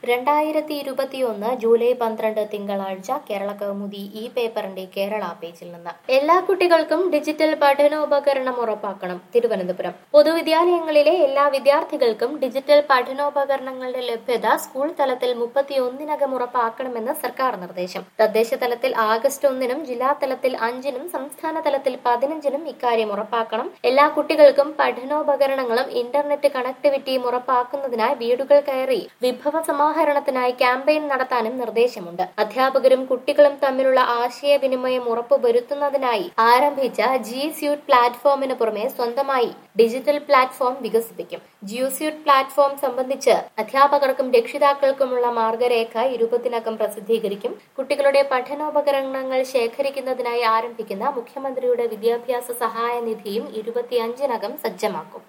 രണ്ടായിരത്തി ഇരുപത്തിയൊന്ന് ജൂലൈ പന്ത്രണ്ട് തിങ്കളാഴ്ച കേരള കൗമുദി ഈ പേപ്പറിന്റെ കേരള പേജിൽ നിന്ന് എല്ലാ കുട്ടികൾക്കും ഡിജിറ്റൽ പഠനോപകരണം ഉറപ്പാക്കണം തിരുവനന്തപുരം പൊതുവിദ്യാലയങ്ങളിലെ എല്ലാ വിദ്യാർത്ഥികൾക്കും ഡിജിറ്റൽ പഠനോപകരണങ്ങളുടെ ലഭ്യത സ്കൂൾ തലത്തിൽ മുപ്പത്തിയൊന്നിനകം ഉറപ്പാക്കണമെന്ന് സർക്കാർ നിർദ്ദേശം തദ്ദേശ തലത്തിൽ ആഗസ്റ്റ് ഒന്നിനും ജില്ലാ തലത്തിൽ അഞ്ചിനും സംസ്ഥാന തലത്തിൽ പതിനഞ്ചിനും ഇക്കാര്യം ഉറപ്പാക്കണം എല്ലാ കുട്ടികൾക്കും പഠനോപകരണങ്ങളും ഇന്റർനെറ്റ് കണക്ടിവിറ്റിയും ഉറപ്പാക്കുന്നതിനായി വീടുകൾ കയറി വിഭവ സമാഹരണത്തിനായി ക്യാമ്പയിൻ നടത്താനും നിർദ്ദേശമുണ്ട് അധ്യാപകരും കുട്ടികളും തമ്മിലുള്ള ആശയവിനിമയം ഉറപ്പുവരുത്തുന്നതിനായി ആരംഭിച്ച ജി സ്യൂട്ട് പ്ലാറ്റ്ഫോമിന് പുറമെ സ്വന്തമായി ഡിജിറ്റൽ പ്ലാറ്റ്ഫോം വികസിപ്പിക്കും ജിയോ സ്യൂട്ട് പ്ലാറ്റ്ഫോം സംബന്ധിച്ച് അധ്യാപകർക്കും രക്ഷിതാക്കൾക്കുമുള്ള മാർഗരേഖ ഇരുപതിനകം പ്രസിദ്ധീകരിക്കും കുട്ടികളുടെ പഠനോപകരണങ്ങൾ ശേഖരിക്കുന്നതിനായി ആരംഭിക്കുന്ന മുഖ്യമന്ത്രിയുടെ വിദ്യാഭ്യാസ സഹായ നിധിയും ഇരുപത്തിയഞ്ചിനകം സജ്ജമാക്കും